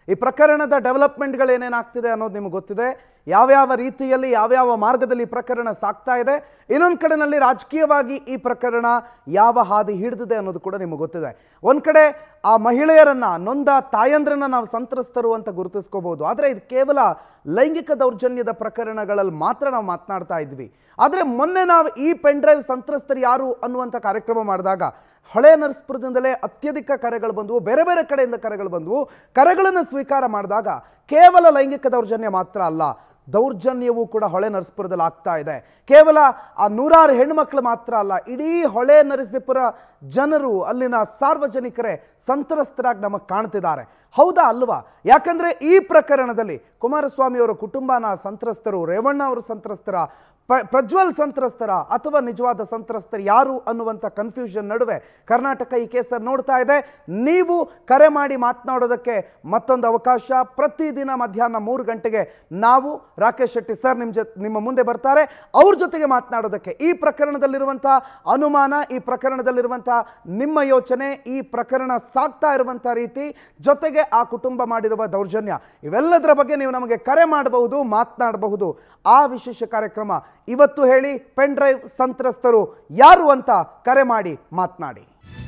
ಈ ಪ್ರಕರಣದ ಡೆವಲಪ್ಮೆಂಟ್ಗಳು ಏನೇನಾಗ್ತಿದೆ ಅನ್ನೋದು ನಿಮಗೆ ಗೊತ್ತಿದೆ ಯಾವ್ಯಾವ ರೀತಿಯಲ್ಲಿ ಯಾವ್ಯಾವ ಮಾರ್ಗದಲ್ಲಿ ಈ ಪ್ರಕರಣ ಸಾಗ್ತಾ ಇದೆ ಇನ್ನೊಂದು ಕಡೆನಲ್ಲಿ ರಾಜಕೀಯವಾಗಿ ಈ ಪ್ರಕರಣ ಯಾವ ಹಾದಿ ಹಿಡಿದಿದೆ ಅನ್ನೋದು ಕೂಡ ನಿಮಗೆ ಗೊತ್ತಿದೆ ಒಂದು ಕಡೆ ಆ ಮಹಿಳೆಯರನ್ನ ನೊಂದ ತಾಯಂದ್ರನ್ನ ನಾವು ಸಂತ್ರಸ್ತರು ಅಂತ ಗುರುತಿಸ್ಕೋಬಹುದು ಆದರೆ ಇದು ಕೇವಲ ಲೈಂಗಿಕ ದೌರ್ಜನ್ಯದ ಪ್ರಕರಣಗಳಲ್ಲಿ ಮಾತ್ರ ನಾವು ಮಾತನಾಡ್ತಾ ಇದ್ವಿ ಆದರೆ ಮೊನ್ನೆ ನಾವು ಈ ಪೆನ್ ಡ್ರೈವ್ ಸಂತ್ರಸ್ತರು ಯಾರು ಅನ್ನುವಂಥ ಕಾರ್ಯಕ್ರಮ ಮಾಡಿದಾಗ ಹಳೆ ನರಸಪುರದಿಂದಲೇ ಅತ್ಯಧಿಕ ಕರೆಗಳು ಬಂದವು ಬೇರೆ ಬೇರೆ ಕಡೆಯಿಂದ ಕರೆಗಳು ಬಂದವು ಕರೆಗಳನ್ನು ಸ್ವೀಕಾರ ಮಾಡಿದಾಗ ಕೇವಲ ಲೈಂಗಿಕ ದೌರ್ಜನ್ಯ ಮಾತ್ರ ಅಲ್ಲ ದೌರ್ಜನ್ಯವೂ ಕೂಡ ಹೊಳೆ ನರಸೀಪುರದಲ್ಲಿ ಆಗ್ತಾ ಇದೆ ಕೇವಲ ಆ ನೂರಾರು ಹೆಣ್ಮಕ್ಳು ಮಾತ್ರ ಅಲ್ಲ ಇಡೀ ಹೊಳೆ ನರಸೀಪುರ ಜನರು ಅಲ್ಲಿನ ಸಾರ್ವಜನಿಕರೇ ಸಂತ್ರಸ್ತರಾಗಿ ನಮಗೆ ಕಾಣ್ತಿದ್ದಾರೆ ಹೌದಾ ಅಲ್ವಾ ಯಾಕಂದ್ರೆ ಈ ಪ್ರಕರಣದಲ್ಲಿ ಕುಮಾರಸ್ವಾಮಿ ಅವರ ಕುಟುಂಬನ ಸಂತ್ರಸ್ತರು ರೇವಣ್ಣ ಅವರು ಸಂತ್ರಸ್ತರ ಪ- ಪ್ರಜ್ವಲ್ ಸಂತ್ರಸ್ತರ ಅಥವಾ ನಿಜವಾದ ಸಂತ್ರಸ್ತರು ಯಾರು ಅನ್ನುವಂಥ ಕನ್ಫ್ಯೂಷನ್ ನಡುವೆ ಕರ್ನಾಟಕ ಈ ಕೇಸನ್ನು ನೋಡ್ತಾ ಇದೆ ನೀವು ಕರೆ ಮಾಡಿ ಮಾತನಾಡೋದಕ್ಕೆ ಮತ್ತೊಂದು ಅವಕಾಶ ಪ್ರತಿದಿನ ಮಧ್ಯಾಹ್ನ ಮೂರು ಗಂಟೆಗೆ ನಾವು ರಾಕೇಶ್ ಶೆಟ್ಟಿ ಸರ್ ನಿಮ್ಮ ಜೊತೆ ನಿಮ್ಮ ಮುಂದೆ ಬರ್ತಾರೆ ಅವ್ರ ಜೊತೆಗೆ ಮಾತನಾಡೋದಕ್ಕೆ ಈ ಪ್ರಕರಣದಲ್ಲಿರುವಂಥ ಅನುಮಾನ ಈ ಪ್ರಕರಣದಲ್ಲಿರುವಂಥ ನಿಮ್ಮ ಯೋಚನೆ ಈ ಪ್ರಕರಣ ಸಾಗ್ತಾ ಇರುವಂಥ ರೀತಿ ಜೊತೆಗೆ ಆ ಕುಟುಂಬ ಮಾಡಿರುವ ದೌರ್ಜನ್ಯ ಇವೆಲ್ಲದರ ಬಗ್ಗೆ ನೀವು ನಮಗೆ ಕರೆ ಮಾಡಬಹುದು ಮಾತನಾಡಬಹುದು ಆ ವಿಶೇಷ ಕಾರ್ಯಕ್ರಮ ಇವತ್ತು ಹೇಳಿ ಪೆನ್ ಡ್ರೈವ್ ಸಂತ್ರಸ್ತರು ಯಾರು ಅಂತ ಕರೆ ಮಾಡಿ ಮಾತನಾಡಿ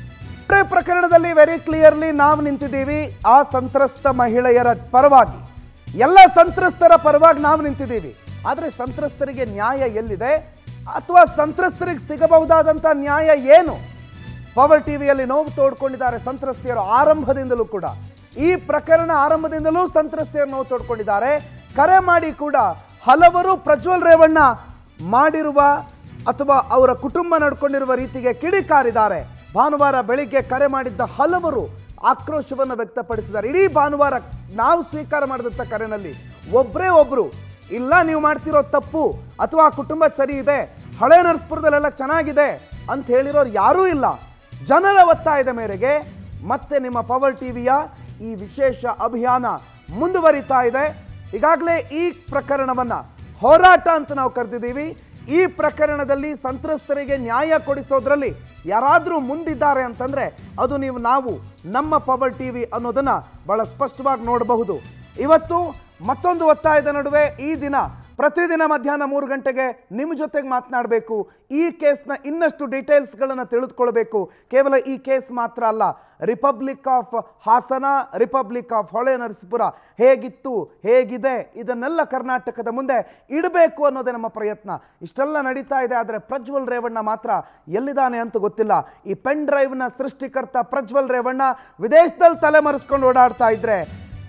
ಈ ಪ್ರಕರಣದಲ್ಲಿ ವೆರಿ ಕ್ಲಿಯರ್ಲಿ ನಾವು ನಿಂತಿದ್ದೀವಿ ಆ ಸಂತ್ರಸ್ತ ಮಹಿಳೆಯರ ಪರವಾಗಿ ಎಲ್ಲ ಸಂತ್ರಸ್ತರ ಪರವಾಗಿ ನಾವು ನಿಂತಿದ್ದೀವಿ ಆದರೆ ಸಂತ್ರಸ್ತರಿಗೆ ನ್ಯಾಯ ಎಲ್ಲಿದೆ ಅಥವಾ ಸಂತ್ರಸ್ತರಿಗೆ ಸಿಗಬಹುದಾದಂಥ ನ್ಯಾಯ ಏನು ಪವರ್ ಟಿವಿಯಲ್ಲಿ ನೋವು ತೋಡ್ಕೊಂಡಿದ್ದಾರೆ ಸಂತ್ರಸ್ತೆಯರು ಆರಂಭದಿಂದಲೂ ಕೂಡ ಈ ಪ್ರಕರಣ ಆರಂಭದಿಂದಲೂ ಸಂತ್ರಸ್ತೆಯರು ನೋವು ತೋಡ್ಕೊಂಡಿದ್ದಾರೆ ಕರೆ ಮಾಡಿ ಕೂಡ ಹಲವರು ಪ್ರಜ್ವಲ್ ರೇವಣ್ಣ ಮಾಡಿರುವ ಅಥವಾ ಅವರ ಕುಟುಂಬ ನಡ್ಕೊಂಡಿರುವ ರೀತಿಗೆ ಕಿಡಿಕಾರಿದ್ದಾರೆ ಭಾನುವಾರ ಬೆಳಿಗ್ಗೆ ಕರೆ ಮಾಡಿದ್ದ ಹಲವರು ಆಕ್ರೋಶವನ್ನು ವ್ಯಕ್ತಪಡಿಸಿದ್ದಾರೆ ಇಡೀ ಭಾನುವಾರ ನಾವು ಸ್ವೀಕಾರ ಮಾಡಿದಂಥ ಕರೆನಲ್ಲಿ ಒಬ್ಬರೇ ಒಬ್ಬರು ಇಲ್ಲ ನೀವು ಮಾಡ್ತಿರೋ ತಪ್ಪು ಅಥವಾ ಆ ಕುಟುಂಬ ಸರಿ ಇದೆ ಹಳೆ ನರಸಪುರದಲ್ಲೆಲ್ಲ ಚೆನ್ನಾಗಿದೆ ಅಂತ ಹೇಳಿರೋರು ಯಾರೂ ಇಲ್ಲ ಜನರ ಒತ್ತಾಯದ ಮೇರೆಗೆ ಮತ್ತೆ ನಿಮ್ಮ ಪವರ್ ಟಿವಿಯ ಈ ವಿಶೇಷ ಅಭಿಯಾನ ಮುಂದುವರಿತಾ ಇದೆ ಈಗಾಗಲೇ ಈ ಪ್ರಕರಣವನ್ನ ಹೋರಾಟ ಅಂತ ನಾವು ಕರೆದಿದ್ದೀವಿ ಈ ಪ್ರಕರಣದಲ್ಲಿ ಸಂತ್ರಸ್ತರಿಗೆ ನ್ಯಾಯ ಕೊಡಿಸೋದ್ರಲ್ಲಿ ಯಾರಾದರೂ ಮುಂದಿದ್ದಾರೆ ಅಂತಂದ್ರೆ ಅದು ನೀವು ನಾವು ನಮ್ಮ ಪವರ್ ಟಿವಿ ಅನ್ನೋದನ್ನ ಬಹಳ ಸ್ಪಷ್ಟವಾಗಿ ನೋಡಬಹುದು ಇವತ್ತು ಮತ್ತೊಂದು ಒತ್ತಾಯದ ನಡುವೆ ಈ ದಿನ ಪ್ರತಿದಿನ ಮಧ್ಯಾಹ್ನ ಮೂರು ಗಂಟೆಗೆ ನಿಮ್ಮ ಜೊತೆಗೆ ಮಾತನಾಡಬೇಕು ಈ ಕೇಸ್ನ ಇನ್ನಷ್ಟು ಡೀಟೇಲ್ಸ್ಗಳನ್ನು ತಿಳಿದುಕೊಳ್ಬೇಕು ಕೇವಲ ಈ ಕೇಸ್ ಮಾತ್ರ ಅಲ್ಲ republic of Hassan republic of Hole Narasipura ಹೇಗಿತ್ತು ಹೇಗಿದೆ ಇದನ್ನೆಲ್ಲ ಕರ್ನಾಟಕದ ಮುಂದೆ ಇಡಬೇಕು ಅನ್ನೋದೇ ನಮ್ಮ ಪ್ರಯತ್ನ ಇಷ್ಟೆಲ್ಲ ನಡೀತಾ ಇದೆ ಆದರೆ ಪ್ರಜ್ವಲ್ ರೇವಣ್ಣ ಮಾತ್ರ ಎಲ್ಲಿದ್ದಾನೆ ಅಂತ ಗೊತ್ತಿಲ್ಲ ಈ ಪೆನ್ ಡ್ರೈವ್ನ ಸೃಷ್ಟಿಕರ್ತ ಪ್ರಜ್ವಲ್ ರೇವಣ್ಣ ವಿದೇಶದಲ್ಲಿ ತಲೆಮರೆಸ್ಕೊಂಡು ಓಡಾಡ್ತಾ ಇದ್ರೆ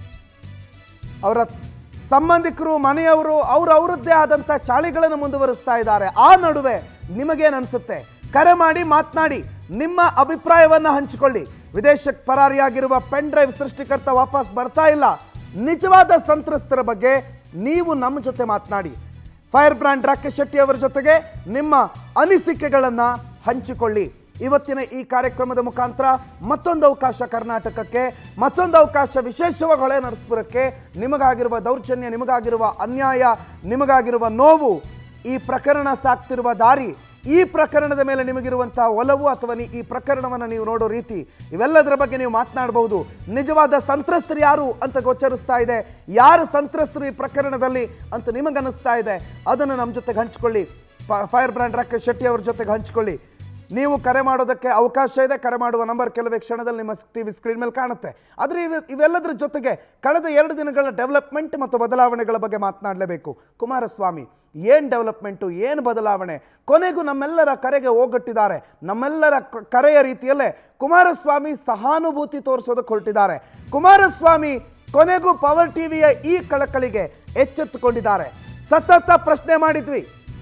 ಅವರ ಸಂಬಂಧಿಕರು ಮನೆಯವರು ಅವ್ರ ಅವರದ್ದೇ ಆದಂಥ ಚಾಳಿಗಳನ್ನು ಮುಂದುವರಿಸ್ತಾ ಇದ್ದಾರೆ ಆ ನಡುವೆ ನಿಮಗೇನು ಅನ್ಸುತ್ತೆ ಕರೆ ಮಾಡಿ ಮಾತನಾಡಿ ನಿಮ್ಮ ಅಭಿಪ್ರಾಯವನ್ನ ಹಂಚಿಕೊಳ್ಳಿ ವಿದೇಶಕ್ಕೆ ಪರಾರಿಯಾಗಿರುವ ಪೆನ್ ಡ್ರೈವ್ ಸೃಷ್ಟಿಕರ್ತ ವಾಪಸ್ ಬರ್ತಾ ಇಲ್ಲ ನಿಜವಾದ ಸಂತ್ರಸ್ತರ ಬಗ್ಗೆ ನೀವು ನಮ್ಮ ಜೊತೆ ಮಾತನಾಡಿ ಫೈರ್ ಬ್ರ್ಯಾಂಡ್ ರಾಕೇಶ್ ಶೆಟ್ಟಿ ಅವರ ಜೊತೆಗೆ ನಿಮ್ಮ ಅನಿಸಿಕೆಗಳನ್ನ ಹಂಚಿಕೊಳ್ಳಿ ಇವತ್ತಿನ ಈ ಕಾರ್ಯಕ್ರಮದ ಮುಖಾಂತರ ಮತ್ತೊಂದು ಅವಕಾಶ ಕರ್ನಾಟಕಕ್ಕೆ ಮತ್ತೊಂದು ಅವಕಾಶ ವಿಶೇಷವಾಗಿ ಹೊಳೆ ನರಸಪುರಕ್ಕೆ ನಿಮಗಾಗಿರುವ ದೌರ್ಜನ್ಯ ನಿಮಗಾಗಿರುವ ಅನ್ಯಾಯ ನಿಮಗಾಗಿರುವ ನೋವು ಈ ಪ್ರಕರಣ ಸಾಕ್ತಿರುವ ದಾರಿ ಈ ಪ್ರಕರಣದ ಮೇಲೆ ನಿಮಗಿರುವಂತಹ ಒಲವು ಅಥವಾ ನೀ- ಈ ಪ್ರಕರಣವನ್ನು ನೀವು ನೋಡೋ ರೀತಿ ಇವೆಲ್ಲದರ ಬಗ್ಗೆ ನೀವು ಮಾತನಾಡಬಹುದು ನಿಜವಾದ ಸಂತ್ರಸ್ತರು ಯಾರು ಅಂತ ಗೋಚರಿಸ್ತಾ ಇದೆ ಯಾರು ಸಂತ್ರಸ್ತರು ಈ ಪ್ರಕರಣದಲ್ಲಿ ಅಂತ ನಿಮಗನ್ನಿಸ್ತಾ ಇದೆ ಅದನ್ನು ನಮ್ಮ ಜೊತೆಗೆ ಹಂಚಿಕೊಳ್ಳಿ ಫೈರ್ ಬ್ರ್ಯಾಂಡ್ ರಾಕೇಶ್ ಶೆಟ್ಟಿ ಅವ್ರ ಜೊತೆಗೆ ಹಂಚಿಕೊಳ್ಳಿ ನೀವು ಕರೆ ಮಾಡೋದಕ್ಕೆ ಅವಕಾಶ ಇದೆ ಕರೆ ಮಾಡುವ ನಂಬರ್ ಕೆಲವೇ ಕ್ಷಣದಲ್ಲಿ ನಿಮ್ಮ ಟಿ ವಿ ಸ್ಕ್ರೀನ್ ಮೇಲೆ ಕಾಣುತ್ತೆ ಆದರೆ ಇವೆ ಇವೆಲ್ಲದರ ಜೊತೆಗೆ ಕಳೆದ ಎರಡು ದಿನಗಳ ಡೆವಲಪ್ಮೆಂಟ್ ಮತ್ತು ಬದಲಾವಣೆಗಳ ಬಗ್ಗೆ ಮಾತನಾಡಲೇಬೇಕು ಕುಮಾರಸ್ವಾಮಿ ಏನು ಡೆವಲಪ್ಮೆಂಟು ಏನು ಬದಲಾವಣೆ ಕೊನೆಗೂ ನಮ್ಮೆಲ್ಲರ ಕರೆಗೆ ಹೋಗಟ್ಟಿದ್ದಾರೆ ನಮ್ಮೆಲ್ಲರ ಕ- ಕರೆಯ ರೀತಿಯಲ್ಲೇ ಕುಮಾರಸ್ವಾಮಿ ಸಹಾನುಭೂತಿ ತೋರಿಸೋದಕ್ಕೆ ಹೊರಟಿದ್ದಾರೆ ಕುಮಾರಸ್ವಾಮಿ ಕೊನೆಗೂ ಪವರ್ ಟಿವಿಯ ಈ ಕಳಕಳಿಗೆ ಎಚ್ಚೆತ್ತುಕೊಂಡಿದ್ದಾರೆ ಸತತ ಪ್ರಶ್ನೆ ಮಾಡಿದ್ವಿ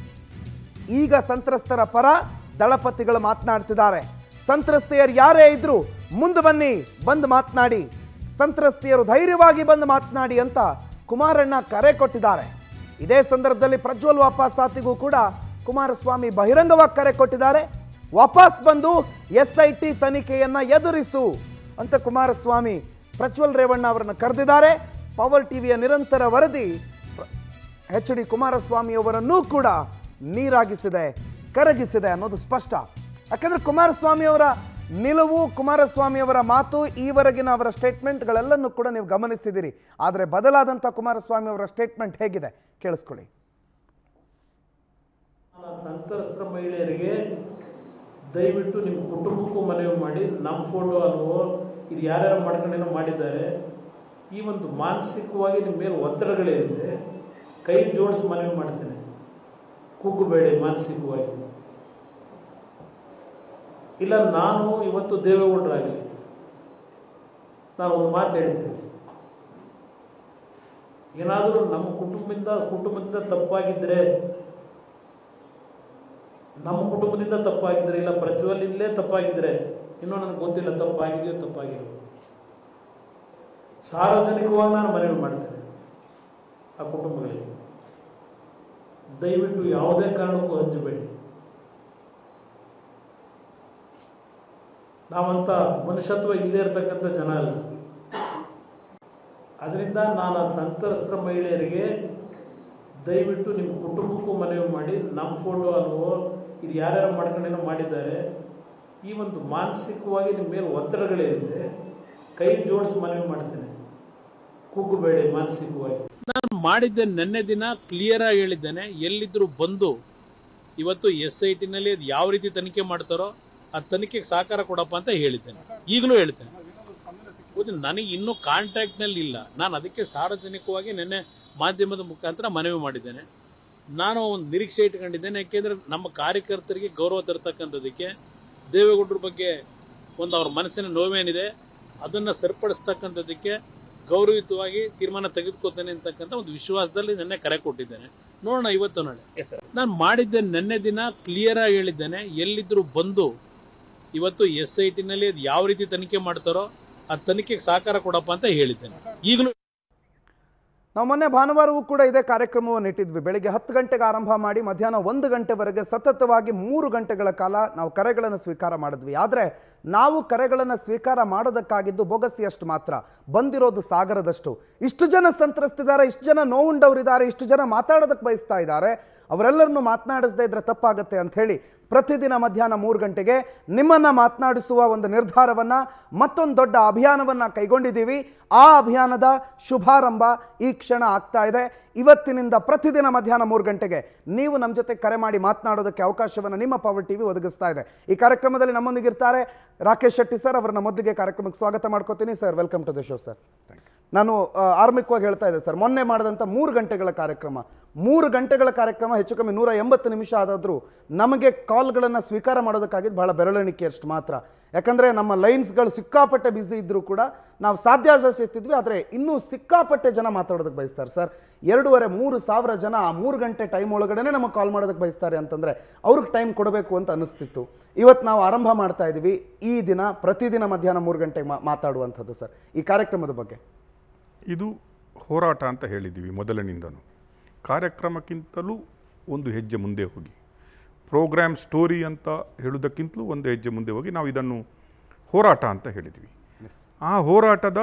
ಈಗ ಸಂತ್ರಸ್ತರ ಪರ ದಳಪತಿಗಳು ಮಾತನಾಡ್ತಿದ್ದಾರೆ ಸಂತ್ರಸ್ತೆಯರು ಯಾರೇ ಇದ್ರು ಮುಂದೆ ಬನ್ನಿ ಬಂದು ಮಾತನಾಡಿ ಸಂತ್ರಸ್ತೆಯರು ಧೈರ್ಯವಾಗಿ ಬಂದು ಮಾತನಾಡಿ ಅಂತ ಕುಮಾರಣ್ಣ ಕರೆ ಕೊಟ್ಟಿದ್ದಾರೆ ಇದೇ ಸಂದರ್ಭದಲ್ಲಿ ಪ್ರಜ್ವಲ್ ವಾಪಸ್ ಸಾತಿಗೂ ಕೂಡ ಕುಮಾರಸ್ವಾಮಿ ಬಹಿರಂಗವಾಗಿ ಕರೆ ಕೊಟ್ಟಿದ್ದಾರೆ ವಾಪಸ್ ಬಂದು ಎಸ್ ಐ ಟಿ ತನಿಖೆಯನ್ನ ಎದುರಿಸು ಅಂತ ಕುಮಾರಸ್ವಾಮಿ ಪ್ರಜ್ವಲ್ ರೇವಣ್ಣ ಅವರನ್ನು ಕರೆದಿದ್ದಾರೆ ಪವರ್ ಟಿವಿಯ ನಿರಂತರ ವರದಿ ಎಚ್ ಡಿ ಕುಮಾರಸ್ವಾಮಿ ಅವರನ್ನೂ ಕೂಡ ನೀರಾಗಿಸಿದೆ ಕರಗಿಸಿದೆ ಅನ್ನೋದು ಸ್ಪಷ್ಟ ಯಾಕಂದ್ರೆ ಕುಮಾರಸ್ವಾಮಿ ಅವರ ನಿಲುವು ಕುಮಾರಸ್ವಾಮಿ ಅವರ ಮಾತು ಈವರೆಗಿನ ಅವರ ಸ್ಟೇಟ್ಮೆಂಟ್ಗಳೆಲ್ಲನೂ ಕೂಡ ನೀವು ಗಮನಿಸಿದಿರಿ ಆದರೆ ಬದಲಾದಂಥ ಕುಮಾರಸ್ವಾಮಿ ಅವರ ಸ್ಟೇಟ್ಮೆಂಟ್ ಹೇಗಿದೆ ಕೇಳಿಸ್ಕೊಳ್ಳಿ ನಾನು ಸಂತ್ರಸ್ತ ಮಹಿಳೆಯರಿಗೆ ದಯವಿಟ್ಟು ನಿಮ್ಮ ಕುಟುಂಬಕ್ಕೂ ಮನವಿ ಮಾಡಿ ನಮ್ಮ ಫೋಟೋ ಅಲ್ವೋ ಇದು ಯಾರ್ಯಾರು ಮಾಡ್ಕೊಂಡೇನೋ ಮಾಡಿದ್ದಾರೆ ಈ ಒಂದು ಮಾನಸಿಕವಾಗಿ ನಿಮ್ಮ ಮೇಲೆ ಒತ್ತಡಗಳೇನಿದೆ ಕೈ ಜೋಡಿಸಿ ಮನವಿ ಮಾಡ್ತೇನೆ ಕುಗ್ಗಬೇಡಿ ಮಾನಸಿಕವಾಗಿ ಇಲ್ಲ ನಾನು ಇವತ್ತು ದೇವೇಗೌಡರಾಗಲಿ ನಾನು ಒಂದು ಮಾತು ಹೇಳ್ತೇನೆ ಏನಾದರೂ ನಮ್ಮ ಕುಟುಂಬದಿಂದ ಕುಟುಂಬದಿಂದ ತಪ್ಪಾಗಿದ್ದರೆ ನಮ್ಮ ಕುಟುಂಬದಿಂದ ತಪ್ಪಾಗಿದ್ರೆ ಇಲ್ಲ ಪ್ರಜ್ವಲಿಂದಲೇ ತಪ್ಪಾಗಿದ್ರೆ ಇನ್ನೂ ನನಗೆ ಗೊತ್ತಿಲ್ಲ ತಪ್ಪಾಗಿದೆಯೋ ತಪ್ಪಾಗಿಲ್ಲ ಸಾರ್ವಜನಿಕವಾಗಿ ನಾನು ಮನವಿ ಮಾಡ್ತೇನೆ ಆ ಕುಟುಂಬಗಳಿಗೆ ದಯವಿಟ್ಟು ಯಾವುದೇ ಕಾರಣಕ್ಕೂ ಹಂಚಬೇಡಿ ನಾವಂತ ಮನುಷ್ಯತ್ವ ಇಲ್ಲದೆ ಇರತಕ್ಕಂಥ ಜನ ಅಲ್ಲ ಅದರಿಂದ ನಾನು ಆ ಸಂತ್ರಸ್ತ ಮಹಿಳೆಯರಿಗೆ ದಯವಿಟ್ಟು ನಿಮ್ಮ ಕುಟುಂಬಕ್ಕೂ ಮನವಿ ಮಾಡಿ ನಮ್ಮ ಫೋಟೋ ಅಲ್ವೋ ಇದು ಯಾರ್ಯಾರು ಮಾಡ್ಕೊಂಡೇನೋ ಮಾಡಿದ್ದಾರೆ ಈ ಒಂದು ಮಾನಸಿಕವಾಗಿ ನಿಮ್ಮ ಮೇಲೆ ಒತ್ತಡಗಳೇನಿದೆ ಕೈ ಜೋಡಿಸಿ ಮನವಿ ಮಾಡ್ತೇನೆ ಕುಗ್ಗಬೇಡಿ ಮಾನಸಿಕವಾಗಿ ನಾನು ಮಾಡಿದ್ದೆ ನಿನ್ನೆ ದಿನ ಕ್ಲಿಯರ್ ಆಗಿ ಹೇಳಿದ್ದೇನೆ ಎಲ್ಲಿದ್ರು ಬಂದು ಇವತ್ತು ಎಸ್ ಐ ಟಿನಲ್ಲಿ ಅದು ಯಾವ ರೀತಿ ತನಿಖೆ ಮಾಡ್ತಾರೋ ಆ ತನಿಖೆಗೆ ಸಹಕಾರ ಕೊಡಪ್ಪ ಅಂತ ಹೇಳಿದ್ದೇನೆ ಈಗಲೂ ಹೇಳ್ತೇನೆ ಹೌದು ನನಗೆ ಇನ್ನೂ ಕಾಂಟ್ಯಾಕ್ಟ್ನಲ್ಲಿ ಇಲ್ಲ ನಾನು ಅದಕ್ಕೆ ಸಾರ್ವಜನಿಕವಾಗಿ ನಿನ್ನೆ ಮಾಧ್ಯಮದ ಮುಖಾಂತರ ಮನವಿ ಮಾಡಿದ್ದೇನೆ ನಾನು ಒಂದು ನಿರೀಕ್ಷೆ ಇಟ್ಕೊಂಡಿದ್ದೇನೆ ಯಾಕೆಂದರೆ ನಮ್ಮ ಕಾರ್ಯಕರ್ತರಿಗೆ ಗೌರವ ತರ್ತಕ್ಕಂಥದ್ದಕ್ಕೆ ದೇವೇಗೌಡರ ಬಗ್ಗೆ ಒಂದು ಅವ್ರ ಮನಸ್ಸಿನ ನೋವೇನಿದೆ ಅದನ್ನು ಸರಿಪಡಿಸ್ತಕ್ಕಂಥದ್ದಕ್ಕೆ ಗೌರವಯುತವಾಗಿ ತೀರ್ಮಾನ ತೆಗೆದುಕೊತೇನೆ ಅಂತಕ್ಕಂಥ ಒಂದು ವಿಶ್ವಾಸದಲ್ಲಿ ನಿನ್ನೆ ಕರೆ ಕೊಟ್ಟಿದ್ದೇನೆ ನೋಡೋಣ ಇವತ್ತು ನಾಳೆ ನಾನು ಮಾಡಿದ್ದೆ ನಿನ್ನೆ ದಿನ ಕ್ಲಿಯರ್ ಆಗಿ ಹೇಳಿದ್ದೇನೆ ಎಲ್ಲಿದ್ರು ಬಂದು ಇವತ್ತು ಎಸ್ ಐ ಟಿನಲ್ಲಿ ಅದು ಯಾವ ರೀತಿ ತನಿಖೆ ಮಾಡ್ತಾರೋ ಆ ತನಿಖೆಗೆ ಸಹಕಾರ ಕೊಡಪ್ಪ ಅಂತ ಹೇಳಿದ್ದೇನೆ ಈಗಲೂ ನಾವು ಮೊನ್ನೆ ಭಾನುವಾರವೂ ಕೂಡ ಇದೇ ಕಾರ್ಯಕ್ರಮವನ್ನು ಇಟ್ಟಿದ್ವಿ ಬೆಳಿಗ್ಗೆ ಹತ್ತು ಗಂಟೆಗೆ ಆರಂಭ ಮಾಡಿ ಮಧ್ಯಾಹ್ನ ಒಂದು ಗಂಟೆವರೆಗೆ ಸತತವಾಗಿ ಮೂರು ಗಂಟೆಗಳ ಕಾಲ ನಾವು ಕರೆಗಳನ್ನು ಸ್ವೀಕಾರ ಮಾಡಿದ್ವಿ ಆದರೆ ನಾವು ಕರೆಗಳನ್ನು ಸ್ವೀಕಾರ ಮಾಡೋದಕ್ಕಾಗಿದ್ದು ಬೊಗಸಿಯಷ್ಟು ಮಾತ್ರ ಬಂದಿರೋದು ಸಾಗರದಷ್ಟು ಇಷ್ಟು ಜನ ಸಂತ್ರಸ್ತಿದ್ದಾರೆ ಇಷ್ಟು ಜನ ನೋವುಂಡವರಿದ್ದಾರೆ ಇಷ್ಟು ಜನ ಮಾತಾಡೋದಕ್ಕೆ ಬಯಸ್ತಾ ಇದ್ದಾರೆ ಅವರೆಲ್ಲರನ್ನು ಮಾತನಾಡಿಸದೇ ಇದ್ರೆ ತಪ್ಪಾಗುತ್ತೆ ಅಂತ ಹೇಳಿ ಪ್ರತಿದಿನ ಮಧ್ಯಾಹ್ನ ಮೂರು ಗಂಟೆಗೆ ನಿಮ್ಮನ್ನ ಮಾತನಾಡಿಸುವ ಒಂದು ನಿರ್ಧಾರವನ್ನ ಮತ್ತೊಂದು ದೊಡ್ಡ ಅಭಿಯಾನವನ್ನ ಕೈಗೊಂಡಿದ್ದೀವಿ ಆ ಅಭಿಯಾನದ ಶುಭಾರಂಭ ಈ ಕ್ಷಣ ಆಗ್ತಾ ಇದೆ ಇವತ್ತಿನಿಂದ ಪ್ರತಿದಿನ ಮಧ್ಯಾಹ್ನ ಮೂರು ಗಂಟೆಗೆ ನೀವು ನಮ್ಮ ಜೊತೆ ಕರೆ ಮಾಡಿ ಮಾತನಾಡೋದಕ್ಕೆ ಅವಕಾಶವನ್ನು ನಿಮ್ಮ ಪವರ್ ಟಿವಿ ಒದಗಿಸ್ತಾ ಇದೆ ಈ ಕಾರ್ಯಕ್ರಮದಲ್ಲಿ ನಮ್ಮೊಂದಿಗಿರ್ತಾರೆ ರಾಕೇಶ್ ಶೆಟ್ಟಿ ಸರ್ ಅವರನ್ನ ಮೊದಲಿಗೆ ಕಾರ್ಯಕ್ರಮಕ್ಕೆ ಸ್ವಾಗತ ಮಾಡ್ಕೋತೀನಿ sir welcome to the show sir ನಾನು ಆ, ಆರಂಭಿಕವಾಗಿ ಹೇಳ್ತಾ ಇದ್ದೆ ಸರ್ ಮೊನ್ನೆ ಮಾಡಿದಂಥ ಮೂರು ಗಂಟೆಗಳ ಕಾರ್ಯಕ್ರಮ ಮೂರು ಗಂಟೆಗಳ ಕಾರ್ಯಕ್ರಮ ಹೆಚ್ಚು ಕಮ್ಮಿ ನೂರ ಎಂಬತ್ತು ನಿಮಿಷ ಆದಾದರೂ ನಮಗೆ ಕಾಲ್ಗಳನ್ನು ಸ್ವೀಕಾರ ಮಾಡೋದಕ್ಕಾಗಿದ್ದು ಬಹಳ ಬೆರಳೆಣಿಕೆ ಅಷ್ಟು ಮಾತ್ರ ಯಾಕಂದರೆ ನಮ್ಮ ಲೈನ್ಸ್ಗಳು ಸಿಕ್ಕಾಪಟ್ಟೆ ಬ್ಯುಸಿ ಇದ್ದರೂ ಕೂಡ ನಾವು ಸಾಧ್ಯ ಆದಷ್ಟು ಎತ್ತಿದ್ವಿ ಆದರೆ ಇನ್ನೂ ಸಿಕ್ಕಾಪಟ್ಟೆ ಜನ ಮಾತಾಡೋದಕ್ಕೆ ಬಯಸ್ತಾರೆ ಸರ್ ಎರಡೂವರೆ ಮೂರು ಸಾವಿರ ಜನ ಆ ಮೂರು ಗಂಟೆ ಟೈಮ್ ಒಳಗಡೆ ನಮಗೆ ಕಾಲ್ ಮಾಡೋದಕ್ಕೆ ಬಯಸ್ತಾರೆ ಅಂತಂದರೆ ಅವ್ರಿಗೆ ಟೈಮ್ ಕೊಡಬೇಕು ಅಂತ ಅನಿಸ್ತಿತ್ತು ಇವತ್ತು ನಾವು ಆರಂಭ ಮಾಡ್ತಾ ಇದ್ದೀವಿ ಈ ದಿನ ಪ್ರತಿದಿನ ಮಧ್ಯಾಹ್ನ ಮೂರು ಗಂಟೆಗೆ ಮಾ- ಮಾತಾಡುವಂಥದ್ದು ಸರ್ ಈ ಕಾರ್ಯಕ್ರಮದ ಬಗ್ಗೆ ಇದು ಹೋರಾಟ ಅಂತ ಹೇಳಿದ್ದೀವಿ ಮೊದಲಿನಿಂದನೂ ಕಾರ್ಯಕ್ರಮಕ್ಕಿಂತಲೂ ಒಂದು ಹೆಜ್ಜೆ ಮುಂದೆ ಹೋಗಿ ಪ್ರೋಗ್ರಾಮ್ ಸ್ಟೋರಿ ಅಂತ ಹೇಳೋದಕ್ಕಿಂತಲೂ ಒಂದು ಹೆಜ್ಜೆ ಮುಂದೆ ಹೋಗಿ ನಾವು ಇದನ್ನು ಹೋರಾಟ ಅಂತ ಹೇಳಿದ್ವಿ ಆ ಹೋರಾಟದ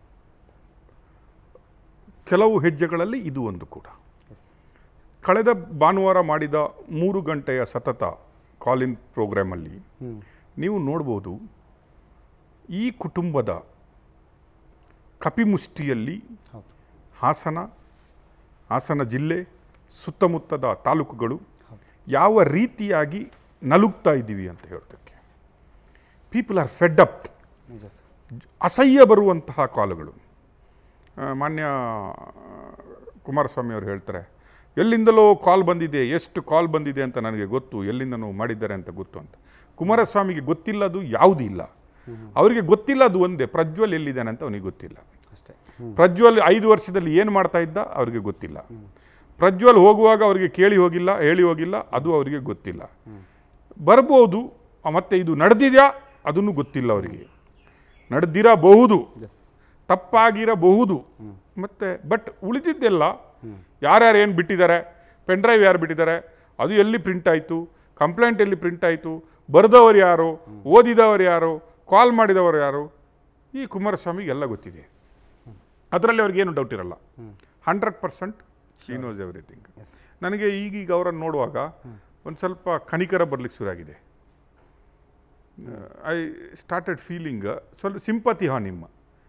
ಕೆಲವು ಹೆಜ್ಜೆಗಳಲ್ಲಿ ಇದು ಒಂದು ಕೂಡ ಕಳೆದ ಭಾನುವಾರ ಮಾಡಿದ ಮೂರು ಗಂಟೆಯ ಸತತ ಕಾಲಿನ್ ಪ್ರೋಗ್ರಾಮಲ್ಲಿ ನೀವು ನೋಡ್ಬೋದು ಈ ಕುಟುಂಬದ ಕಪಿಮುಷ್ಟಿಯಲ್ಲಿ ಹೌದು ಹಾಸನ ಹಾಸನ ಜಿಲ್ಲೆ ಸುತ್ತಮುತ್ತದ ತಾಲೂಕುಗಳು ಯಾವ ರೀತಿಯಾಗಿ ನಲುಗ್ತಾ ಇದ್ದೀವಿ ಅಂತ ಹೇಳೋದಕ್ಕೆ ಪೀಪಲ್ ಆರ್ ಫೆಡ್ ಅಪ್ ನಿಜ ಸರ್ ಅಸಹ್ಯ ಬರುವಂತಹ ಕಾಲುಗಳು ಆ, ಮಾನ್ಯ ಕುಮಾರಸ್ವಾಮಿ ಅವರು ಹೇಳ್ತಾರೆ ಎಲ್ಲಿಂದಲೋ ಕಾಲ್ ಬಂದಿದೆ ಎಷ್ಟು ಕಾಲ್ ಬಂದಿದೆ ಅಂತ ನನಗೆ ಗೊತ್ತು ಎಲ್ಲಿಂದನೋ ಮಾಡಿದ್ದಾರೆ ಅಂತ ಗೊತ್ತು ಅಂತ ಕುಮಾರಸ್ವಾಮಿಗೆ ಗೊತ್ತಿಲ್ಲದು ಯಾವುದೂ ಇಲ್ಲ ಅವರಿಗೆ ಗೊತ್ತಿಲ್ಲ ಅದು ಒಂದೇ ಪ್ರಜ್ವಲ್ ಎಲ್ಲಿದ್ದಾನೆ ಅಂತ ಅವನಿಗೆ ಗೊತ್ತಿಲ್ಲ ಅಷ್ಟೇ ಪ್ರಜ್ವಲ್ ಐದು ವರ್ಷದಲ್ಲಿ ಏನು ಮಾಡ್ತಾ ಇದ್ದ ಅವರಿಗೆ ಗೊತ್ತಿಲ್ಲ ಪ್ರಜ್ವಲ್ ಹೋಗುವಾಗ ಅವರಿಗೆ ಕೇಳಿ ಹೋಗಿಲ್ಲ ಹೇಳಿ ಹೋಗಿಲ್ಲ ಅದು ಅವರಿಗೆ ಗೊತ್ತಿಲ್ಲ ಬರ್ಬೋದು ಆ, ಮತ್ತೆ ಇದು ನಡೆದಿದೆಯಾ ಅದನ್ನು ಗೊತ್ತಿಲ್ಲ ಅವರಿಗೆ ನಡೆದಿರಬಹುದು ತಪ್ಪಾಗಿರಬಹುದು ಮತ್ತೆ ಬಟ್ ಉಳಿದಿದ್ದೆಲ್ಲ ಯಾರ್ಯಾರು ಏನು ಬಿಟ್ಟಿದ್ದಾರೆ ಪೆನ್ಡ್ರೈವ್ ಯಾರು ಬಿಟ್ಟಿದ್ದಾರೆ ಅದು ಎಲ್ಲಿ ಪ್ರಿಂಟ್ ಆಯಿತು ಕಂಪ್ಲೇಂಟ್ ಎಲ್ಲಿ ಪ್ರಿಂಟ್ ಆಯಿತು ಬರೆದವರು ಯಾರು ಓದಿದವರು ಯಾರು ಕಾಲ್ ಮಾಡಿದವರು ಯಾರು ಈ ಕುಮಾರಸ್ವಾಮಿಗೆ ಎಲ್ಲ ಗೊತ್ತಿದೆ ಅದರಲ್ಲಿ ಅವ್ರಿಗೇನು ಡೌಟ್ ಇರಲ್ಲ hundred percent she knows everything ನನಗೆ ಈಗೀಗ ಅವರನ್ನು ನೋಡುವಾಗ ಒಂದು ಸ್ವಲ್ಪ ಕನಿಕರ ಬರ್ಲಿಕ್ಕೆ ಶುರುವಾಗಿದೆ ಐ ಸ್ಟಾರ್ಟೆಡ್ ಫೀಲಿಂಗ್ ಸ್ವಲ್ಪ ಸಿಂಪತಿ ಹಾ ನಿಮ್ಮ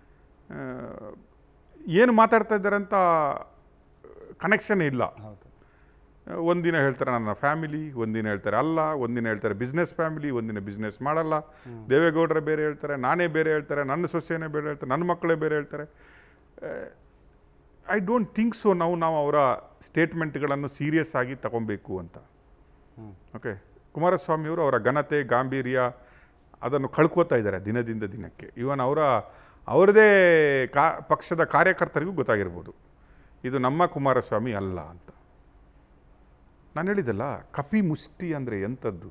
ಏನು ಮಾತಾಡ್ತಾ ಇದ್ದಾರೆ ಅಂತ ಕನೆಕ್ಷನ್ ಇಲ್ಲ ಹೌದು ಒಂದಿನ ಹೇಳ್ತಾರೆ ನನ್ನ ಫ್ಯಾಮಿಲಿ ಒಂದಿನ ಹೇಳ್ತಾರೆ ಅಲ್ಲ ಒಂದಿನ ಹೇಳ್ತಾರೆ ಬಿಸ್ನೆಸ್ ಫ್ಯಾಮಿಲಿ ಒಂದಿನ ಬಿಸ್ನೆಸ್ ಮಾಡಲ್ಲ ದೇವೇಗೌಡರೇ ಬೇರೆ ಹೇಳ್ತಾರೆ ನಾನೇ ಬೇರೆ ಹೇಳ್ತಾರೆ ನನ್ನ ಸೊಸೆನೇ ಬೇರೆ ಹೇಳ್ತಾರೆ ನನ್ನ ಮಕ್ಕಳೇ ಬೇರೆ ಹೇಳ್ತಾರೆ ಐ ಡೋಂಟ್ ಥಿಂಕ್ ಸೊ ನಾವು ನಾವು ಅವರ ಸ್ಟೇಟ್ಮೆಂಟ್ಗಳನ್ನು ಸೀರಿಯಸ್ ಆಗಿ ತಗೊಬೇಕು ಅಂತ ಓಕೆ ಕುಮಾರಸ್ವಾಮಿಯವರು ಅವರ ಘನತೆ ಗಾಂಭೀರ್ಯ ಅದನ್ನು ಕಳ್ಕೊತಾ ಇದ್ದಾರೆ ದಿನದಿಂದ ದಿನಕ್ಕೆ ಇವನ್ ಅವರ ಅವರದೇ ಕಾ ಪಕ್ಷದ ಕಾರ್ಯಕರ್ತರಿಗೂ ಗೊತ್ತಾಗಿರ್ಬೋದು ಇದು ನಮ್ಮ ಕುಮಾರಸ್ವಾಮಿ ಅಲ್ಲ ಅಂತ ನಾನು ಹೇಳಿದಲ್ಲ ಕಪಿ ಮುಷ್ಟಿ ಅಂದರೆ ಎಂಥದ್ದು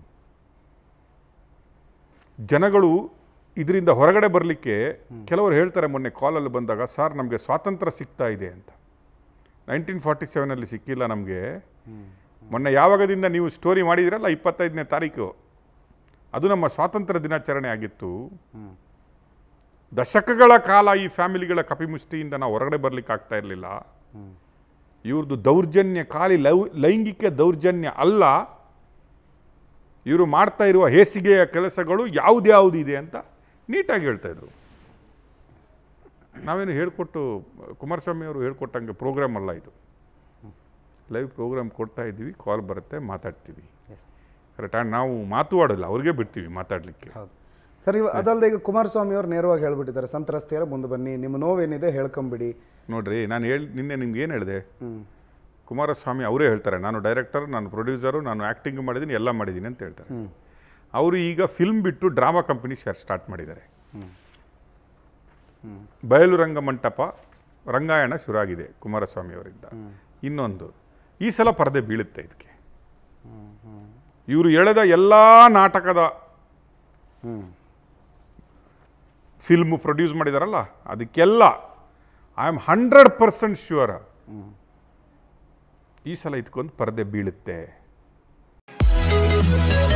ಜನಗಳು ಇದರಿಂದ ಹೊರಗಡೆ ಬರಲಿಕ್ಕೆ ಕೆಲವರು ಹೇಳ್ತಾರೆ ಮೊನ್ನೆ ಕಾಲಲ್ಲಿ ಬಂದಾಗ ಸರ್ ನಮಗೆ ಸ್ವಾತಂತ್ರ್ಯ ಸಿಗ್ತಾ ಇದೆ ಅಂತ ನೈನ್ಟೀನ್ ಫಾರ್ಟಿ ಸೆವೆನಲ್ಲಿ ಸಿಕ್ಕಿಲ್ಲ ನಮಗೆ ಮೊನ್ನೆ ಯಾವಾಗದಿಂದ ನೀವು ಸ್ಟೋರಿ ಮಾಡಿದಿರಲ್ಲ ಇಪ್ಪತ್ತೈದನೇ ತಾರೀಕು ಅದು ನಮ್ಮ ಸ್ವಾತಂತ್ರ್ಯ ದಿನಾಚರಣೆ ಆಗಿತ್ತು ದಶಕಗಳ ಕಾಲ ಈ ಫ್ಯಾಮಿಲಿಗಳ ಕಪಿಮುಷ್ಟಿಯಿಂದ ನಾವು ಹೊರಗಡೆ ಬರ್ಲಿಕ್ಕೆ ಆಗ್ತಾ ಇರಲಿಲ್ಲ ಇವ್ರದ್ದು ದೌರ್ಜನ್ಯ ಖಾಲಿ ಲವ್ ಲೈಂಗಿಕ ದೌರ್ಜನ್ಯ ಅಲ್ಲ ಇವರು ಮಾಡ್ತಾ ಇರುವ ಹೇಸಿಗೆಯ ಕೆಲಸಗಳು ಯಾವ್ದ್ಯಾವ್ದು ಇದೆ ಅಂತ ನೀಟಾಗಿ ಹೇಳ್ತಾ ಇದ್ರು ನಾವೇನು ಹೇಳ್ಕೊಟ್ಟು ಕುಮಾರಸ್ವಾಮಿ ಅವರು ಹೇಳ್ಕೊಟ್ಟಂಗೆ ಪ್ರೋಗ್ರಾಮ್ ಅಲ್ಲ ಇದು ಲೈವ್ ಪ್ರೋಗ್ರಾಮ್ ಕೊಡ್ತಾ ಇದ್ದೀವಿ ಕಾಲ್ ಬರುತ್ತೆ ಮಾತಾಡ್ತೀವಿ ಎಸ್ ಕರೆಕ್ಟ್ ನಾವು ಮಾತುವಾಡಲ್ಲ ಅವ್ರಿಗೆ ಬಿಡ್ತೀವಿ ಮಾತಾಡಲಿಕ್ಕೆ ಹೌದು ಸರ್ ಇವ ಅದಲ್ಲದೆ ಈಗ ಕುಮಾರಸ್ವಾಮಿ ಅವರು ನೇರವಾಗಿ ಹೇಳ್ಬಿಟ್ಟಿದ್ದಾರೆ ಸಂತ್ರಸ್ತೆಯರ ಮುಂದೆ ಬನ್ನಿ ನಿಮ್ಮ ನೋವೇನಿದೆ ಹೇಳ್ಕೊಂಬಿಡಿ ನೋಡ್ರಿ ನಾನು ಹೇಳಿ ನಿನ್ನೆ ನಿಮ್ಗೆ ಏನು ಹೇಳಿದೆ ಹ್ಮ್ ಕುಮಾರಸ್ವಾಮಿ ಅವರೇ ಹೇಳ್ತಾರೆ ನಾನು ಡೈರೆಕ್ಟರ್ ನಾನು ಪ್ರೊಡ್ಯೂಸರು ನಾನು ಆ್ಯಕ್ಟಿಂಗ್ ಮಾಡಿದ್ದೀನಿ ಎಲ್ಲ ಮಾಡಿದ್ದೀನಿ ಅಂತ ಹೇಳ್ತಾರೆ ಅವರು ಈಗ ಫಿಲ್ಮ್ ಬಿಟ್ಟು ಡ್ರಾಮಾ ಕಂಪನಿ ಸ್ಟಾರ್ಟ್ ಮಾಡಿದ್ದಾರೆ ಬಯಲು ರಂಗ ಮಂಟಪ ರಂಗಾಯಣ ಶುರುವಾಗಿದೆ ಕುಮಾರಸ್ವಾಮಿ ಅವರಿಂದ ಇನ್ನೊಂದು ಈ ಸಲ ಪರದೆ ಬೀಳುತ್ತೆ ಇದಕ್ಕೆ ಇವರು ಎಳೆದ ಎಲ್ಲ ನಾಟಕದ ಹ್ಮ್ ಫಿಲ್ಮ್ ಪ್ರೊಡ್ಯೂಸ್ ಮಾಡಿದಾರಲ್ಲ ಅದಕ್ಕೆಲ್ಲ I am hundred percent sure ಈ ಸಲ ಇದಕ್ಕೊಂದು ಪರದೆ ಬೀಳುತ್ತೆ